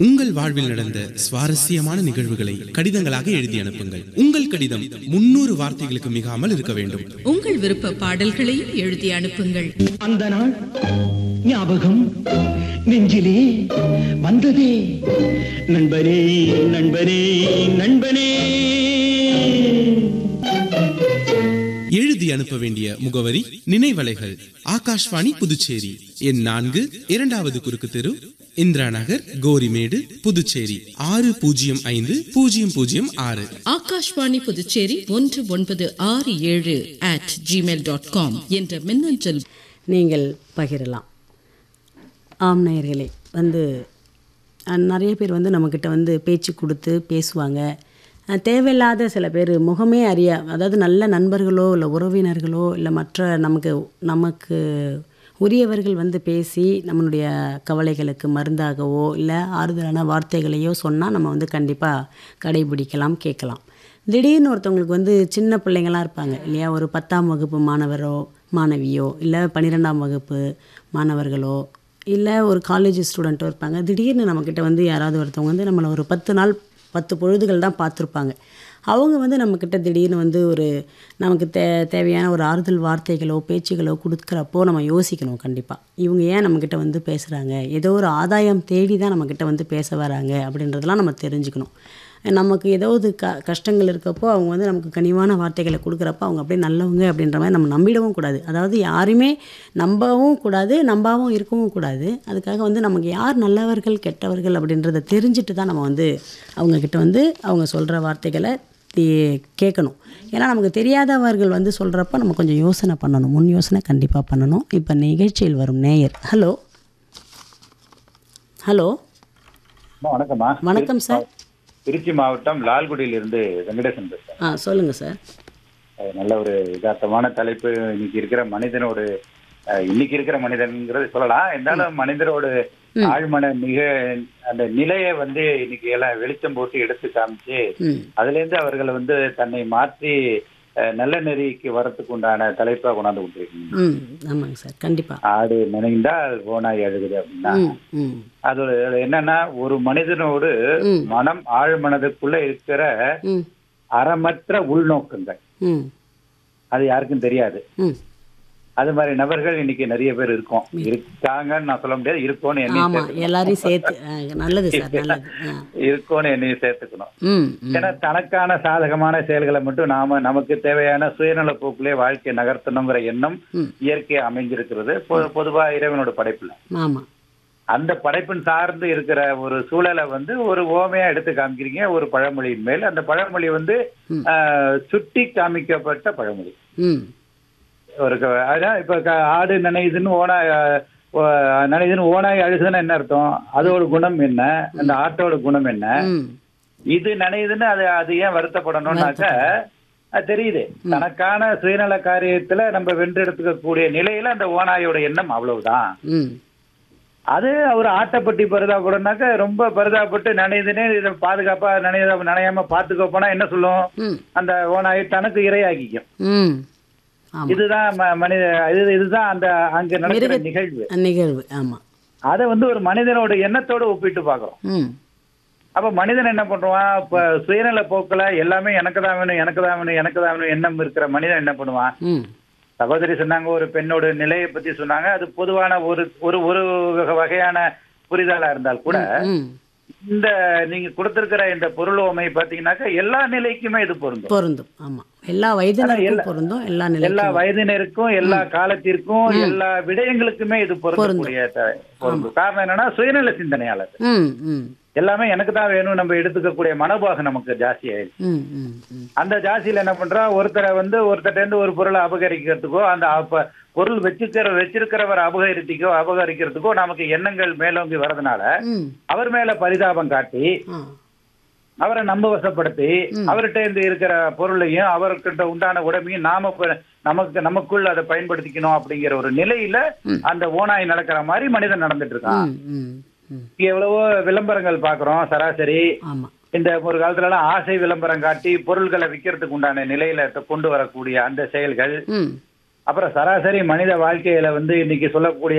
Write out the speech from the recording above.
உங்கள் வாழ்வில் நடந்த சுவாரஸ்யமான நிகழ்வுகளை கடிதங்களாக எழுதி அனுப்புங்கள் உங்கள் கடிதம் முன்னூறு வார்த்தைகளுக்கு மிகாமல் இருக்க வேண்டும் உங்கள் விருப்ப பாடல்களையும் எழுதி அனுப்புங்கள் அந்த நாள் ஞாபகம் நெஞ்சிலே வந்ததே நண்பனே நண்பனே நண்பனே எழுதி அனுப்ப வேண்டிய முகவரி நினைவலைகள் ஆகாஷ்வாணி புதுச்சேரி எண் நான்கு இரண்டாவது குறுக்கு தெரு இந்திரா நகர் கோரிமேடு புதுச்சேரி ஆறு பூஜ்ஜியம் ஐந்து பூஜ்ஜியம் பூஜ்ஜியம் ஆறு ஆகாஷ்வாணி புதுச்சேரி ஒன்று ஒன்பது ஆறு ஏழு அட் ஜிமெயில் டாட் காம் என்ற மின்னஞ்சல் நீங்கள் பகிரலாம் ஆம் நேயர்களே வந்து அஹ், நிறைய பேர் வந்து நம்மக்கிட்ட வந்து பேச்சு கொடுத்து பேசுவாங்க அஹ், தேவையில்லாத சில பேர் முகமே அறியா அதாவது நல்ல நண்பர்களோ இல்லை உறவினர்களோ இல்லை மற்ற நமக்கு நமக்கு உரியவர்கள் வந்து பேசி நம்மளுடைய கவலைகளுக்கு மருந்தாகவோ இல்லை ஆறுதலான வார்த்தைகளையோ சொன்னால் நம்ம வந்து கண்டிப்பாக கடைபிடிக்கலாம் கேட்கலாம் திடீர்னு ஒருத்தவங்களுக்கு வந்து சின்ன பிள்ளைங்களாம் இருப்பாங்க இல்லையா ஒரு பத்தாம் வகுப்பு மாணவரோ மாணவியோ இல்லை பன்னிரெண்டாம் வகுப்பு மாணவர்களோ இல்லை ஒரு காலேஜ் ஸ்டூடெண்ட்டோ இருப்பாங்க திடீர்னு நம்மக்கிட்ட வந்து யாராவது ஒருத்தவங்க வந்து நம்மளை ஒரு பத்து நாள் பத்து பொழுதுகள் தான் பார்த்துருப்பாங்க அவங்க வந்து நம்மக்கிட்ட திடீர்னு வந்து ஒரு நமக்கு தே தேவையான ஒரு ஆறுதல் வார்த்தைகளோ பேச்சுகளோ கொடுக்குறப்போ நம்ம யோசிக்கணும் கண்டிப்பாக இவங்க ஏன் நம்மக்கிட்ட வந்து பேசுகிறாங்க ஏதோ ஒரு ஆதாயம் தேடி தான் நம்மக்கிட்ட வந்து பேச வராங்க அப்படின்றதெல்லாம் நம்ம தெரிஞ்சுக்கணும் நமக்கு ஏதாவது க கஷ்டங்கள் இருக்கப்போ அவங்க வந்து நமக்கு கனிவான வார்த்தைகளை கொடுக்குறப்ப அவங்க அப்படியே நல்லவங்க அப்படின்ற மாதிரி நம்ம நம்பிடவும் கூடாது அதாவது யாருமே நம்பவும் கூடாது நம்பாவும் இருக்கவும் கூடாது அதுக்காக வந்து நமக்கு யார் நல்லவர்கள் கெட்டவர்கள் அப்படின்றத தெரிஞ்சுட்டு தான் நம்ம வந்து அவங்கக்கிட்ட வந்து அவங்க சொல்கிற வார்த்தைகளை தே- கேட்கணும் ஏன்னா நமக்கு தெரியாதவர்கள் வந்து சொல்கிறப்ப நம்ம கொஞ்சம் யோசனை பண்ணணும் முன் யோசனை கண்டிப்பாக பண்ணணும் இப்போ நிகழ்ச்சியில் வரும் நேயர் ஹலோ ஹலோ அம்மா, வணக்கம்மா வணக்கம் சார் திருச்சி மாவட்டம் லால்குடியிலிருந்து வெங்கடேசன் பேசுறேன் ஆ சொல்லுங்கள் சார் அது நல்ல ஒரு யதார்த்தமான தலைப்பு இன்னைக்கு இருக்கிற மனிதனோட அஹ், இன்னைக்கு இருக்கிற மனிதன்ங்கிறது சொல்லலாம் இருந்தாலும் மனிதரோட ஆழ்மன மிக அந்த நிலையை வந்து இன்னைக்கு எல்லாம் வெளிச்சம் போட்டு எடுத்து காமிச்சு ம் அதுல இருந்து அவர்கள் வந்து தன்னை மாற்றி அஹ், நல்ல நெறிக்கு வரத்துக்கு உண்டான தலைப்பா கொண்டாந்து கொடுத்துருக்கீங்க ம் ஆமாங்க சார் கண்டிப்பாக ஆடு நினைந்தால் ஓனாய் அழுகுது அப்படின்னா ம் ம் அது ஒரு- என்னன்னா ஒரு மனிதனோடு ம். மனம் ஆழ்மனதுக்குள்ள இருக்கிற ம் அறமற்ற உள்நோக்கங்கள் ம் அது யாருக்கும் தெரியாது ம் அது மாதிரி நபர்கள் இன்னைக்கு நிறைய பேர் இருக்கோம் இருக்காங்கன்னு நான் சொல்ல முடியாது இருக்கோன்னு என்னையும் ஆமாம் சேர்த்துக்கணும். எல்லாரையும் சேர்த்து ஆ, நல்லது சார் நல்லது ஆ இருக்கோன்னு என்னையும் சேர்த்துக்கணும் ம் ம் ஏன்னா தனக்கான சாதகமான செயல்களை மட்டும் நாம நமக்கு தேவையான சுயநல போக்கிலே வாழ்க்கையை நகர்த்தணுங்கிற எண்ணம் ம். இயற்கையா அமைஞ்சிருக்கிறது பொ- பொதுவா இறைவனோட படைப்புல ஆமாம் அந்த படைப்பின் சார்ந்து இருக்கிற ஒரு சூழலை வந்து ஒரு ஓமையா எடுத்து காமிக்கிறீங்க ஒரு பழமொழியின் மேல் அந்த பழமொழி வந்து ம். ஆஹ், சுட்டி காமிக்கப்பட்ட பழமொழி ம் ஒரு க- அதான் இப்ப க- ஆடு நனையுதுன்னு ஓனாய் ஆஹ், ஓ- நனையுதுன்னு ஓனாய் அழுகுதுன்னு என்ன அர்த்தம் அதோட குணம் என்ன அந்த ஆட்டோட குணம் என்ன ம் இது நனையுதுன்னு அது அது ஏன் வருத்தப்படணும்னாக்க அது தெரியுது தனக்கான சுயநல காரியத்துல நம்ம வென்றெடுத்துக்க கூடிய நிலையில அந்த ஓனாயோட எண்ணம் அவ்வளவுதான் ம் அது அவர் ஆட்டப்பட்டி பரிதாபப்படனாக்க ரொம்ப பரிதாபப்பட்டு நனையுதுன்னு இதை பாதுகாப்பா நனைய நனையாம பாத்துக்க போனா என்ன சொல்லும் ம் அந்த ஓனாய் தனக்கு இரையாக்கிக்கும் ம் ஆமாம் இதுதான் ம- மனித இது இதுதான் அந்த அங்க நடக்கிற மிருக- நிகழ்வு நிகழ்வு ஆமாம் அதை வந்து ஒரு மனிதனோட எண்ணத்தோட ஒப்பிட்டு பாக்குறோம் ம் அப்ப மனிதன் என்ன பண்றான் இப்ப சுயநல போக்குல எல்லாமே எனக்கு தான் வேணும் எனக்கு தான் வேணும் எனக்கு தான் வேணும் எண்ணம் இருக்கிற மனிதன் என்ன பண்ணுவான் ம் சகோதரி சொன்னாங்க ஒரு பெண்ணோட நிலையை பத்தி சொன்னாங்க அது பொதுவான ஒரு ஒரு ஒரு வகையான புரிதலா இருந்தால் கூட ம் இந்த நீங்க கொடுத்திருக்கிற இந்த பொருளோமை பாத்தீங்கன்னாக்கா எல்லா நிலைக்குமே இது பொருந்தும் பொருந்தும் ஆமாம் எல்லா வயதினருக்கும் பொருந்தும் எல்லா எல்லா நிலைக்கும் வயதினருக்கும் எல்லா காலத்திற்கும் எல்லா விடயங்களுக்குமே இது பொருந்தக்கூடிய த- பொருந்தும் காரணம் என்னன்னா சுயநல சிந்தனையாளர் ம் ம் எல்லாமே எனக்கு தான் வேணும் நம்ம எடுத்துக்கக்கூடிய மனோபாகம் நமக்கு ஜாஸ்தி ஆயிடுச்சு ம் ம் ம் அந்த ஜாஸ்தியில என்ன பண்றா ஒருத்தரை வந்து ஒருத்தர்ட்ட இருந்து ஒரு பொருளை அபகரிக்கிறதுக்கோ அந்த அப்ப பொருள் வச்சிருக்கிற வச்சிருக்கிறவர் அபகரித்திக்கோ அபகரிக்கிறதுக்கோ நமக்கு எண்ணங்கள் மேலோங்கி வரதுனால ம் அவர் மேல பரிதாபம் காட்டி ஆ அவரை நம்ப வசப்படுத்தி அவர்கிட்ட இருந்து இருக்கிற பொருளையும் அவர்கிட்ட உண்டான உடமையும் நாம ப- நமக்கு நமக்குள்ள அதை பயன்படுத்திக்கணும் அப்படிங்கிற ஒரு நிலையில அந்த ஓனாய் நடக்கிற மாதிரி மனிதன் நடந்துட்டு இருக்கான் ம் ம் ம் எவ்வளவோ விளம்பரங்கள் பாக்குறோம் சராசரி ஆமாம் இந்த ஒரு காலத்துல எல்லாம் ஆசை விளம்பரம் காட்டி பொருள்களை விற்கிறதுக்கு உண்டான நிலையில கொண்டு வரக்கூடிய அந்த செயல்கள் ம் அப்புறம் சராசரி மனித வாழ்க்கையில வந்து இன்னைக்கு சொல்லக்கூடிய